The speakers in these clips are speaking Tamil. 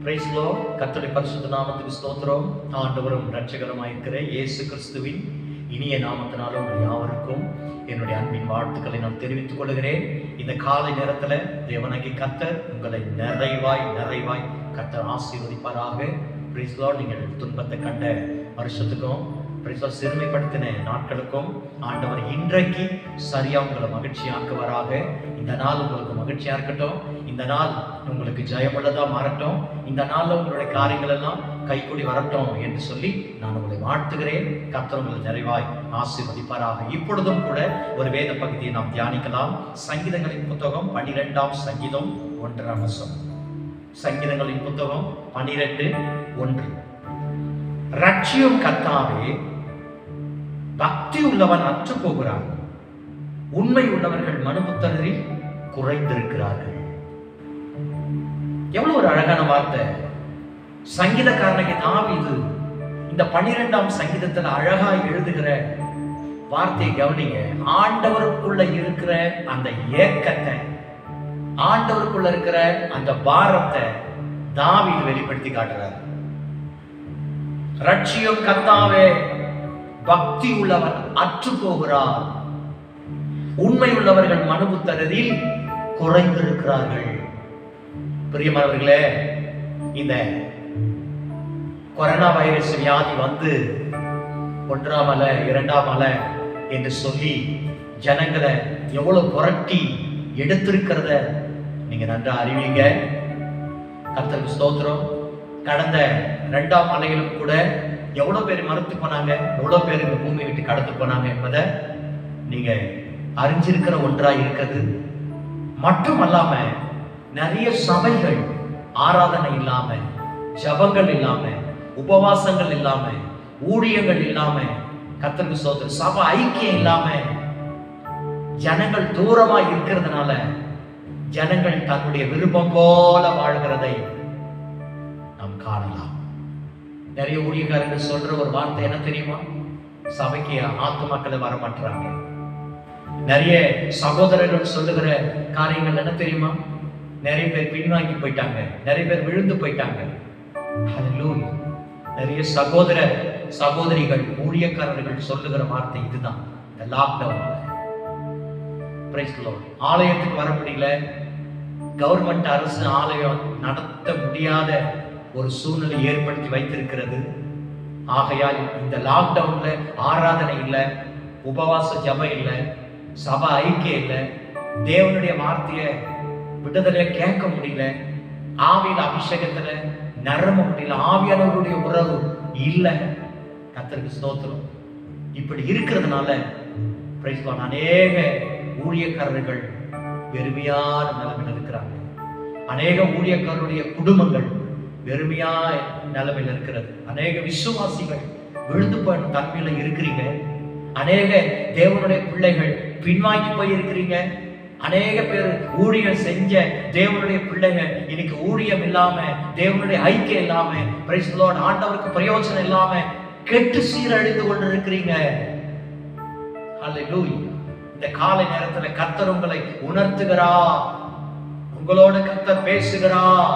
பிரைஸ்லோ கர்த்தருடைய பரிசுத்த நாமத்துக்கு ஸ்தோத்திரம் ஆண்டவரும் ரட்சகருமாய் இருக்கிற இயேசு கிறிஸ்துவின் இனிய நாமத்தினாலும் உங்கள் யாவருக்கும் என்னுடைய அன்பின் வாழ்த்துக்களை நான் தெரிவித்துக் கொள்கிறேன் இந்த காலை நேரத்துல தேவனாகி கர்த்தர் உங்களை நிறைவாய் நிறைவாய் கர்த்தர் ஆசீர்வதிப்பாராக பிரைஸ்லோ நீங்கள் துன்பத்தை கண்ட வருஷத்துக்கும் பிரைஸ்லோ சிறுமைப்படுத்தின நாட்களுக்கும் ஆண்டவர் இன்றைக்கு சரியா உங்களை மகிழ்ச்சியாக்குவராக இந்த நாள் உங்களுக்கு மகிழ்ச்சியா இருக்கட்டும் இந்த நாள் உங்களுக்கு ஜெயமுள்ளதா மாறட்டும் இந்த நாள்ல உங்களுடைய காரியங்கள் எல்லாம் கைகூடி வரட்டும் என்று சொல்லி நான் உங்களை வாழ்த்துகிறேன் கர்த்தர் உங்களை நிறைவாய் ஆசீர்வதிப்பாராக இப்பொழுதும் கூட ஒரு வேத பகுதியை நாம் தியானிக்கலாம் சங்கீதங்களின் புத்தகம் பன்னிரெண்டாம் சங்கீதம் ஒன்றாம் வசம் சங்கீதங்களின் புத்தகம் பன்னிரெண்டு ஒன்று ரட்சியும் கத்தாவே பக்தி உள்ளவன் அற்று போகிறான் உண்மை உள்ளவர்கள் மனுபுத்தரில் குறைந்திருக்கிறார்கள் எவ்வளவு ஒரு அழகான வார்த்தை சங்கீதக்காரனுக்கு தாவீது இந்த பன்னிரெண்டாம் சங்கீதத்துல அழகா எழுதுகிற வார்த்தையை கவனிங்க ஆண்டவருக்குள்ள இருக்கிற அந்த ஏக்கத்தை ஆண்டவருக்குள்ள இருக்கிற அந்த பாரத்தை தாவீது வெளிப்படுத்தி காட்டுறார் ரட்சியம் கத்தாவே பக்தி உள்ளவன் அற்று போகிறார் உண்மை உள்ளவர்கள் மனுபுத்தரில் குறைந்திருக்கிறார்கள் பிரியமானவர்களே இந்த கொரோனா வைரஸ் வியாதி வந்து ஒன்றாம் அலை இரண்டாம் அலை என்று சொல்லி ஜனங்களை எவ்வளவு புரட்டி எடுத்திருக்கிறத நீங்க நன்றா அறிவீங்க கர்த்தருக்கு ஸ்தோத்திரம் கடந்த இரண்டாம் அலையிலும் கூட எவ்வளவு பேர் மறுத்து போனாங்க எவ்வளவு பேர் இந்த பூமியை விட்டு கடந்து போனாங்க என்பதை நீங்க அறிஞ்சிருக்கிற ஒன்றா இருக்குது மட்டும் அல்லாம நிறைய சபைகள் ஆராதனை இல்லாம ஜபங்கள் இல்லாம உபவாசங்கள் இல்லாம ஊழியங்கள் இல்லாம கத்தருக்கு சோதர சபை ஐக்கியம் இல்லாம ஜனங்கள் தூரமா இருக்கிறதுனால ஜனங்கள் தன்னுடைய விருப்பம் போல வாழ்கிறதை நாம் காணலாம் நிறைய ஊழியக்காரர்கள் சொல்ற ஒரு வார்த்தை என்ன தெரியுமா சபைக்கு ஆத்து மக்களை வர மாட்டாங்க நிறைய சகோதரர்கள் சொல்லுகிற காரியங்கள் என்ன தெரியுமா நிறைய பேர் பின்வாங்கி போயிட்டாங்க நிறைய பேர் விழுந்து போயிட்டாங்க Hallelujah. நிறைய சகோதர சகோதரிகள் ஊழியக்காரர்கள் சொல்லுகிற வார்த்தை இதுதான் இந்த லாக்டவுன் ஆலயத்துக்கு வர முடியல கவர்மெண்ட் அரசு ஆலயம் நடத்த முடியாத ஒரு சூழ்நிலை ஏற்படுத்தி வைத்திருக்கிறது ஆகையால் இந்த லாக்டவுன்ல ஆராதனை இல்லை உபவாச ஜபம் இல்லை சபை ஐக்கியம் இல்லை தேவனுடைய வார்த்தையை விடுதலை கேட்க முடியல ஆவியில அபிஷேகத்துல நிரம்ப முடியல ஆவியானவருடைய உறவு இல்லை கத்தருக்கு ஸ்தோத்திரம் இப்படி இருக்கிறதுனால praise God, அநேக ஊழியக்காரர்கள் வெறுமையான நிலைமையில் இருக்கிறாங்க அநேக ஊழியக்காரருடைய குடும்பங்கள் வெறுமையான நிலைமையில் இருக்கிறது அநேக விசுவாசிகள் விழுந்து போன தன்மையில இருக்கிறீங்க அநேக தேவனுடைய பிள்ளைகள் பின்வாங்கி போய் இருக்கிறீங்க அநேக பேர் ஊழியம் செஞ்ச தேவனுடைய பிள்ளைங்க இன்னைக்கு ஊழியம் இல்லாம தேவனுடைய ஐக்கியம் இல்லாம praise the Lord, ஆண்டவருக்கு பிரயோஜனம் இல்லாம கெட்டு சீரழிந்து கொண்டு இருக்கிறீங்க Hallelujah. இந்த காலை நேரத்துல கர்த்தர் உங்களை உணர்த்துகிறார் உங்களோடு கர்த்தர் பேசுகிறார்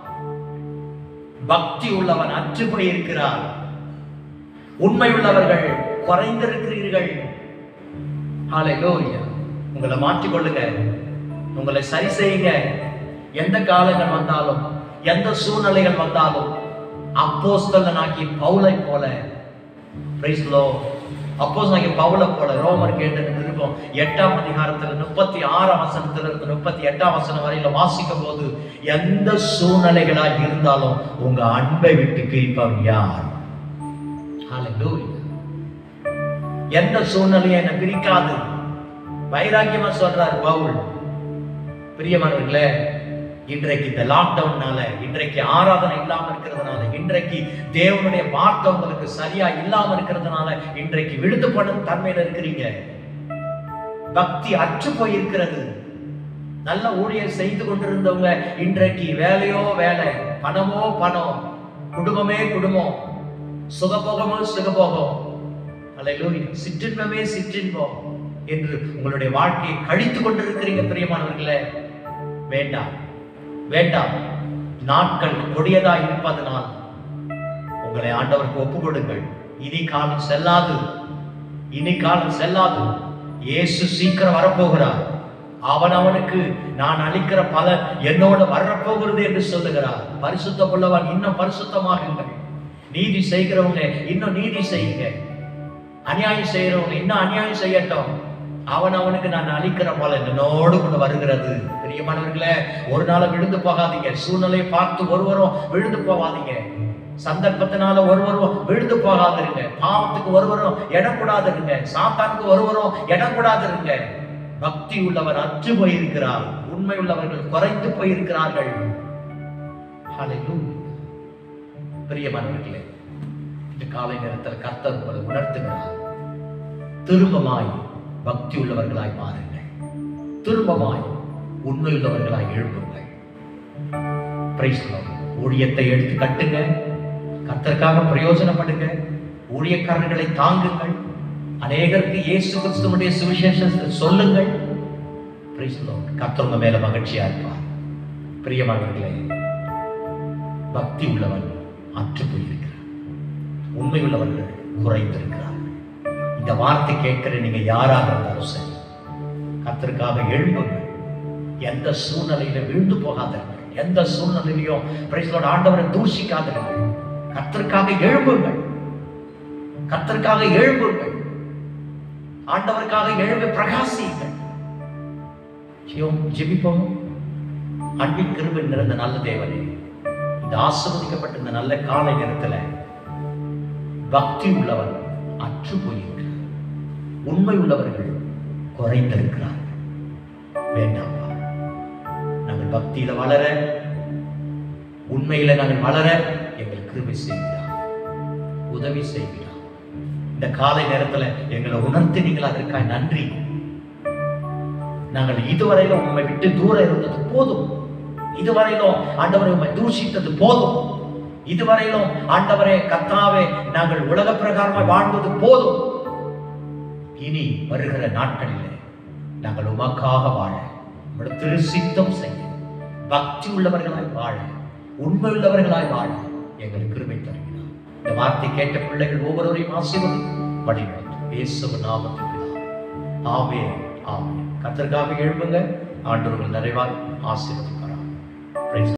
பக்தி உள்ளவன் அற்று போயிருக்கிறார் உண்மை உள்ளவர்கள் குறைந்திருக்கிறீர்கள் ஹalleluya உங்களை மாற்றிக்கொள்ளுங்க உங்களை சரி செய்யுங்க எந்த காலங்கள் வந்தாலும் எந்த சூழ்நிலைகள் வந்தாலும் அப்போஸ்தலனாகி பவுலை போல பிரைஸ் லோ அப்போஸ்தலனாகி பவுலை போல ரோமர் எழுதின நிருபம் எட்டாம் அதிகாரத்துல முப்பத்தி ஆறாம் வசனத்துல இருந்து முப்பத்தி எட்டாம் வசனம் வரையில வாசிக்கும் போது எந்த சூழ்நிலைகளா இருந்தாலும் உங்க அன்பை விட்டு பிரிப்பவன் யார் ஹalleluya எந்த சூழ்நிலையும் என்னை பிரிக்காது வைராக்கியமா சொல்றார் பவுல் பிரியமானவர்களே இன்றைக்கு இந்த லாக்டவுன்னால இன்றைக்கு ஆராதனை இல்லாம இருக்கிறதுனால இன்றைக்கு தேவனுடைய வார்த்தை உங்களுக்கு சரியா இல்லாம இருக்கிறதுனால இன்றைக்கு விழுந்து போன தன்மையில இருக்கிறீங்க பக்தி அற்று போயிருக்கிறது நல்ல ஊழியர் செய்து கொண்டிருந்தவங்க இன்றைக்கு வேலையோ வேலை பணமோ பணம் குடும்பமே குடும்பம் சுகபோகமோ சுகபோகம் அல்லேலூயா சிற்றின்பமே சிற்றின்பம் என்று உங்களுடைய வாழ்க்கையை கழித்து கொண்டிருக்கிறீங்க பிரியமானவர்களே வேண்டாம் வேண்டாம் நாட்கள் கொடியதா இருப்பதனால் உங்களை ஆண்டவருக்கு ஒப்புக் கொடுங்கள் இனி காலம் செல்லாது இனி காலம் செல்லாது இயேசு சீக்கிரம் வரப்போகிறார் அவன் அவனுக்கு நான் அளிக்கிற பலன் என்னோட வரப்போகிறது என்று சொல்லுகிறார் பரிசுத்தம் உள்ளவன் இன்னும் பரிசுத்தமாகுங்கள் நீதி செய்கிறவங்க இன்னும் நீதி செய்யுங்க அநியாயம் செய்யறவங்க இன்னும் அநியாயம் செய்யட்டும் அவன் அவனுக்கு நான் அளிக்கிற பலன் என்னோடு கூட வருகிறது பிரியமானவர்களே ஒரு நாள் விழுந்து போகாதீங்க சூழ்நிலையை பார்த்து ஒருவரும் விழுந்து போகாதீங்க சந்தர்ப்பத்தினால ஒருவரும் விழுந்து போகாதிருங்க பாவத்துக்கு ஒருவரும் இடம் கூடாதிருங்க சாத்தானுக்கு ஒருவரும் இடம் கூடாதிருங்க பக்தி உள்ளவர் அற்று போயிருக்கிறார் உண்மை உள்ளவர்கள் குறைந்து போயிருக்கிறார்கள் ஹalleluya. பிரியமானவர்களே இந்த காலை நேரத்தில் கர்த்தர் உங்களை உணர்த்துகிறார் திரும்பமாய் பக்தி உள்ளவர்களாய் மாறுங்கள் திரும்பமாய் உண்மையுள்ளவர்களாய் எழுப்புங்கள் Praise the Lord. ஊழியத்தை எடுத்து கட்டுங்க கர்த்தருக்காக பிரயோஜனப்படுங்க ஊழியக்காரர்களை தாங்குங்கள் அநேகருக்கு இயேசு கிறிஸ்துவனுடைய சுவிசேஷத்தை சொல்லுங்கள் Praise the Lord. கர்த்தர் உங்க மேல மகிழ்ச்சியா இருப்பார் பிரியமானவர்களே பக்தி உள்ளவன் அற்று போயிருக்கிறார் உண்மை உள்ளவர்கள் குறைந்திருக்கிறார்கள் இந்த வார்த்தை கேட்கிற நீங்க யாராக இருந்தாலும் சரி கர்த்தருக்காக எழும்புங்கள் எந்த சூழ்நிலையில வீழ்ந்து போகாதீர்கள் எந்த சூழ்நிலையிலையும் பிரைஸ்லோட ஆண்டவரை தூஷிக்காதீர்கள் கர்த்தருக்காக எழும்புங்கள் கர்த்தருக்காக எழும்புங்கள் ஆண்டவருக்காக எழும்பி பிரகாசியுங்கள் ஜெபம் ஜெபிப்போம் அன்பின் கிருபை நிறைந்த நல்ல தேவனே இந்த ஆசிர்வதிக்கப்பட்ட இந்த நல்ல காலை நேரத்துல பக்தி உள்ளவன் அற்று போயிருக்கிறார் உண்மை உள்ளவர்கள் குறைந்திருக்கிறார்கள் வேண்டாம்ப்பா நாங்கள் பக்தியில வளர உண்மையில நாங்கள் வளர எங்களுக்கு கிருபை செய்கிறார் உதவி செய்கிறார் இந்த காலை நேரத்துல எங்களை உணர்த்தி நீங்கள் அதற்காக நன்றி நாங்கள் இதுவரையிலும் உண்மை விட்டு தூரம் இருந்தது போதும் இதுவரையிலும் ஆண்டவரை உண்மை தூஷித்தது போதும் இதுவரையிலும் ஆண்டவரே கர்த்தாவே நாங்கள் உலக பிரகாரமாய் வாழ்வது போதும் இனி வருகிற நாட்களிலே நாங்கள் உமக்காக வாழ உம்முடைய திரு சித்தம் செய்ய பக்தி உள்ளவர்களாய் வாழ உண்மை உள்ளவர்களாய் வாழ எங்களுக்கு கிருபை தருகிறார் இந்த வார்த்தை கேட்ட பிள்ளைகள் ஒவ்வொருவரையும் ஆசீர்வதி வழிநடத்தும் இயேசு நாமத்தில் ஆமே ஆமே கத்தற்காக எழுப்புங்க ஆண்டவர்கள் நிறைவாய் ஆசீர்வதிப்பார் Praise